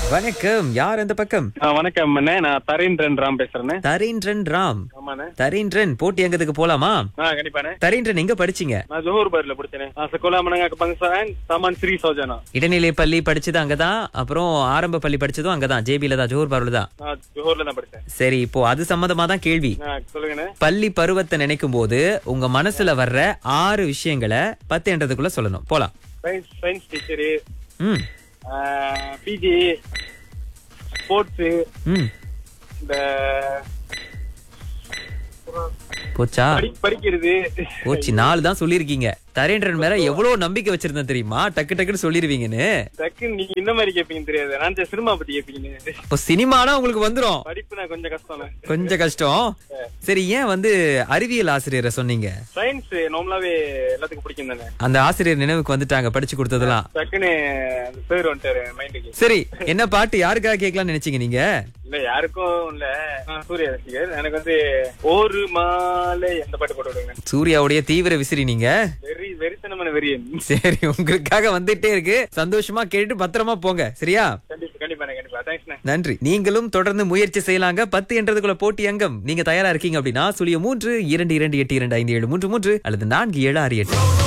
வணக்கம் யார் அந்த பக்கம் ஆ, வணக்கம் அண்ணே நான் தரீந்திரன் ராம் பேசுறேன் தரீந்திரன் ராம் ஆமாண்ணே தரீந்திரன் போட்டி அங்கத்துக்கு போலாமா ஆ கண்டிப்பாண்ணே தரீந்திரன் எங்க படிச்சீங்க நான் ஜோஹர் பார்ல படிச்சேன் ஆ சகோலா மனங்க பங்கசான் சாமான் ஸ்ரீ சௌஜனா இடைநிலை பள்ளி படிச்சது அங்கதான் அப்புறம் ஆரம்ப பள்ளி படிச்சதும் அங்கதான் ஜேபில தான் ஜோஹர் பார்ல தான் நான் ஜோஹர்ல தான் படிச்சேன் சரி இப்போ அது சம்பந்தமா தான் கேள்வி ஆ, சொல்லுங்கண்ணே பள்ளி பருவத்தை நினைக்கும் போது உங்க மனசுல வர்ற ஆறு விஷயங்களை பத்து என்றதுக்குள்ள சொல்லணும் போலாம் சயின்ஸ் சயின்ஸ் டீச்சரு ம் பிஜி ஸ்போர்ட்ஸு ம் இந்த போச்சா படி படிக்கிறது போச்சு நாலு தான் சொல்லியிருக்கீங்க தரேந்திரன் மேல எவ்வளவு நம்பிக்கை வச்சிருந்தேன் தெரியுமா டக்கு டக்குன்னு சொல்லிருவீங்கன்னு டக்குன்னு நீங்க இந்த மாதிரி கேப்பீங்கன்னு தெரியாது நான் இந்த சினிமா பத்தி கேப்பீங்கன்னு இப்போ சினிமானா உங்களுக்கு வந்துரும் படிப்பு நான் கொஞ்சம் கஷ்டம் கொஞ்சம் கஷ்டம் சரி ஏன் வந்து அறிவியல் ஆசிரியரை சொன்னீங்க சயின்ஸ் நார்மலாவே எல்லாத்துக்கும் பிடிக்கும் தானே அந்த ஆசிரியர் நினைவுக்கு வந்துட்டாங்க படிச்சு கொடுத்ததெல்லாம் டக்குன்னு அந்த பேர் வந்துட்டாரு மைண்டுக்கு சரி என்ன பாட்டு யாருக்காக கேட்கலாம்னு நினைச்சீங்க நீங்க இல்ல யாருக்கும் இல்ல ஆ, சூர்யா ரசிகர் எனக்கு வந்து ஒரு மாலை அந்த பாட்டு போட்டு விடுங்க சூர்யாவுடைய தீவிர விசிறி நீங்க வெரி வெறித்தனமான வெறியன் சரி உங்களுக்காக வந்துட்டே இருக்கு சந்தோஷமா கேட்டு பத்திரமா போங்க சரியா கண்டிப்பா கண்டிப்பா கண்டிப்பா தேங்க்ஸ்ண்ணே நன்றி நீங்களும் தொடர்ந்து முயற்சி செய்யலாங்க பத்து என்றதுக்குள்ள போட்டி அங்கம் நீங்க தயாரா இருக்கீங்க அப்படின்னா சுழிய மூன்று இரண்டு இரண்டு எட்டு இரண்டு ஐந்து ஏழு மூன்று மூன்று அல்லது நான்கு ஏழு ஆறு எட்டு